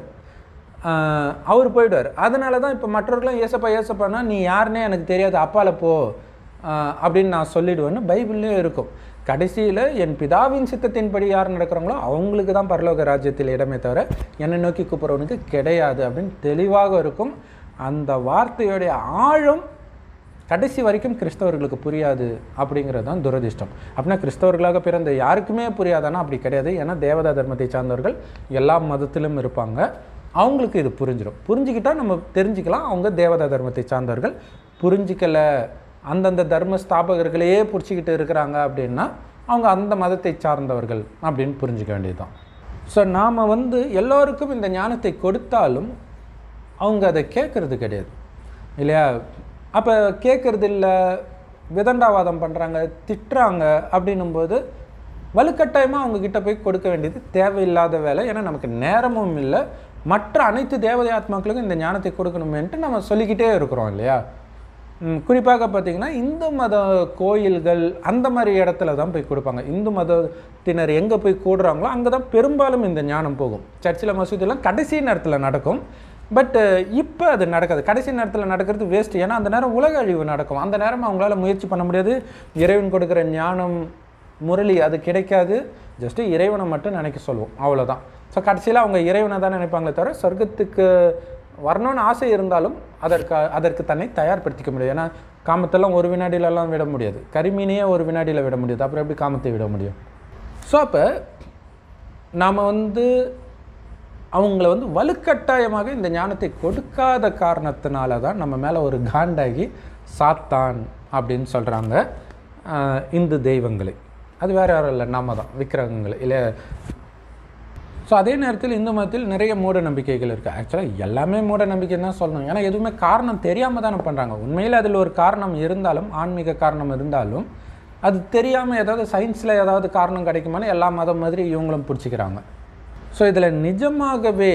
ஆஹ் அவர் போயிடுவார் அதனால தான் இப்போ மற்றவர்களும் ஏசப்பா ஏசப்பானா நீ யாருன்னே எனக்கு தெரியாது அப்பால போ ஆஹ் அப்படின்னு நான் சொல்லிடுவேன்னு பைபிள்லேயும் இருக்கும் கடைசியில் என் பிதாவின் சித்தத்தின்படி யார் நடக்கிறாங்களோ அவங்களுக்கு தான் பரலோக ராஜ்யத்தில் இடமே தவிர என்னை நோக்கி கூப்பிட்றவனுக்கு கிடையாது அப்படின்னு தெளிவாக இருக்கும் அந்த வார்த்தையுடைய ஆழம் கடைசி வரைக்கும் கிறிஸ்தவர்களுக்கு புரியாது அப்படிங்கிறது தான் துரதிர்ஷ்டம் அப்படின்னா கிறிஸ்தவர்களாக பிறந்த யாருக்குமே புரியாதானா அப்படி கிடையாது ஏன்னா தேவதா தர்மத்தை சார்ந்தவர்கள் எல்லா மதத்திலும் இருப்பாங்க அவங்களுக்கு இது புரிஞ்சிடும் புரிஞ்சுக்கிட்டா நம்ம தெரிஞ்சுக்கலாம் அவங்க தேவதா தர்மத்தை சார்ந்தவர்கள் புரிஞ்சிக்கல அந்தந்த தர்ம ஸ்தாபகர்களையே பிடிச்சிக்கிட்டு இருக்கிறாங்க அப்படின்னா அவங்க அந்த மதத்தை சார்ந்தவர்கள் அப்படின்னு புரிஞ்சுக்க வேண்டியதுதான் ஸோ நாம் வந்து எல்லோருக்கும் இந்த ஞானத்தை கொடுத்தாலும் அவங்க அதை கேட்கறது கிடையாது இல்லையா அப்போ கேட்கறது இல்லை விதண்டாவாதம் பண்ணுறாங்க திட்டுறாங்க அப்படின்னும்போது வலுக்கட்டாயமாக அவங்க கிட்ட போய் கொடுக்க வேண்டியது தேவையில்லாத வேலை ஏன்னா நமக்கு நேரமும் இல்லை மற்ற அனைத்து தேவதை ஆத்மாக்களுக்கும் இந்த ஞானத்தை கொடுக்கணுமேன்ட்டு நம்ம சொல்லிக்கிட்டே இருக்கிறோம் இல்லையா ம், குறிப்பாக பார்த்தீங்கன்னா இந்து மத கோயில்கள் அந்த மாதிரி இடத்துல தான் போய் கொடுப்பாங்க இந்து மதத்தினர் எங்கே போய் கூடுறாங்களோ அங்கே தான் பெரும்பாலும் இந்த ஞானம் போகும் சர்ச்சில் மசூதியெல்லாம் கடைசி நேரத்தில் நடக்கும் பட் இப்போ அது நடக்காது கடைசி நேரத்தில் நடக்கிறது வேஸ்ட் ஏன்னா அந்த நேரம் உலக அழிவு நடக்கும் அந்த நேரம் அவங்களால முயற்சி பண்ண முடியாது இறைவன் கொடுக்குற ஞானம் முரளி அது கிடைக்காது ஜஸ்ட்டு இறைவனை மட்டும் நினைக்க சொல்லுவோம் அவ்வளோதான் ஸோ கடைசியில் அவங்க இறைவனை தான் நினைப்பாங்களே தவிர சொர்க்கத்துக்கு வரணும்னு ஆசை இருந்தாலும் அதற்கு அதற்கு தன்னை தயார்படுத்திக்க முடியும் ஏன்னா காமத்தெல்லாம் ஒரு வினாடியிலலாம் விட முடியாது கரிமீனையே ஒரு வினாடியில் விட முடியாது அப்புறம் எப்படி காமத்தை விட முடியும் ஸோ அப்போ நாம் வந்து அவங்கள வந்து வலுக்கட்டாயமாக இந்த ஞானத்தை கொடுக்காத காரணத்தினால தான் நம்ம மேலே ஒரு காண்டாகி சாத்தான் அப்படின்னு சொல்கிறாங்க இந்து தெய்வங்களை அது வேறு யாரும் இல்லை நாம தான் விக்கிரகங்கள் இல்லை ஸோ அதே நேரத்தில் இந்து மதத்தில் நிறைய மூட நம்பிக்கைகள் இருக்குது ஆக்சுவலாக எல்லாமே மூட நம்பிக்கைன்னு தான் சொல்லணும் ஏன்னா எதுவுமே காரணம் தெரியாமல் தானே பண்ணுறாங்க உண்மையில் அதில் ஒரு காரணம் இருந்தாலும் ஆன்மீக காரணம் இருந்தாலும் அது தெரியாமல் ஏதாவது சயின்ஸில் ஏதாவது காரணம் கிடைக்குமான்னு எல்லா மதம் மாதிரி இவங்களும் பிடிச்சிக்கிறாங்க ஸோ இதில் நிஜமாகவே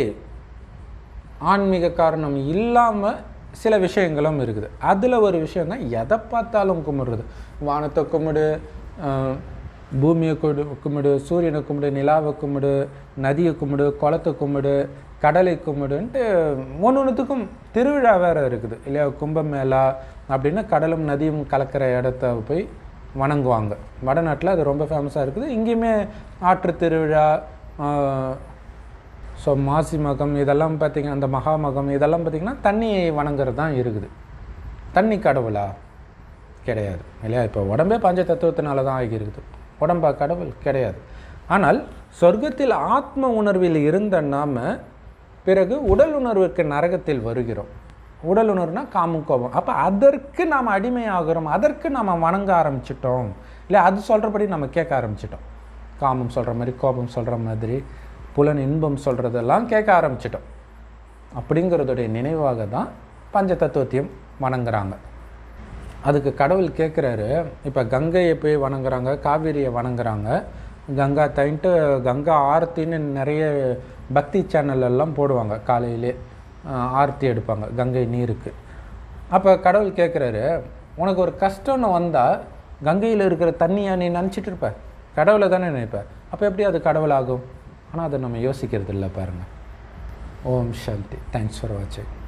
ஆன்மீக காரணம் இல்லாமல் சில விஷயங்களும் இருக்குது அதில் ஒரு விஷயம் தான் எதை பார்த்தாலும் கும்பிடுறது வானத்தை கும்பிடு அஹ், பூமியை குடு கும்பிடு சூரியனை கும்பிடு நிலாவை கும்பிடு நதியை கும்பிடு குளத்தை கும்பிடு கடலை கும்பிடுன்ட்டு ஒன்று ஒன்றுத்துக்கும் திருவிழா வேறு இருக்குது இல்லையா கும்பமேளா அப்படின்னு கடலும் நதியும் கலக்கிற இடத்த போய் வணங்குவாங்க வடநாட்டில் அது ரொம்ப ஃபேமஸாக இருக்குது இங்கேயுமே ஆற்று திருவிழா ஆஹ், ஸோ மாசி மகம் இதெல்லாம் பார்த்திங்க அந்த மகா மகம் இதெல்லாம் பார்த்திங்கன்னா தண்ணியை வணங்குறது தான் இருக்குது தண்ணி கடவுளா கிடையாது இல்லையா இப்போ உடம்பே பஞ்ச தத்துவத்தினால தான் ஆகியிருக்குது உடம்பா கடவுள் கிடையாது ஆனால் சொர்க்கத்தில் ஆத்ம உணர்வில் இருந்த நாம பிறகு உடல் உணர்வுக்கு நரகத்தில் வருகிறோம் உடல் உணர்வுனா காமம் கோபம் அப்போ அதற்கு நாம் அடிமையாகிறோம் அதற்கு நாம் வணங்க ஆரம்பிச்சிட்டோம் இல்லை அது சொல்கிறபடி நம்ம கேட்க ஆரம்பிச்சிட்டோம் காமம் சொல்கிற மாதிரி கோபம் சொல்கிற மாதிரி புலன் இன்பம் சொல்கிறதெல்லாம் கேட்க ஆரம்பிச்சிட்டோம் அப்படிங்கிறதுடைய நினைவாக தான் பஞ்ச தத்துவத்தையும் வணங்குறாங்க அதுக்கு கடவுள் கேட்குறாரு இப்போ கங்கையை போய் வணங்குறாங்க காவிரியை வணங்குறாங்க கங்கா தைன்ட்டு கங்கா ஆரத்தின்னு நிறைய பக்தி சேனல் எல்லாம் போடுவாங்க காலையிலே ஆஹ், ஆரத்தி எடுப்பாங்க கங்கை நீருக்கு அப்போ கடவுள் கேட்குறாரு உனக்கு ஒரு கஷ்டம்னு வந்தால் கங்கையில் இருக்கிற தண்ணியை நீ நினச்சிட்டு இருப்ப கடவுளை தானே நினைப்ப அப்போ எப்படி அது கடவுளாகும் ஆனால் அதை நம்ம யோசிக்கிறது இல்லை பாருங்கள் ஓம் சாந்தி தேங்க்ஸ் ஃபார் வாட்சிங்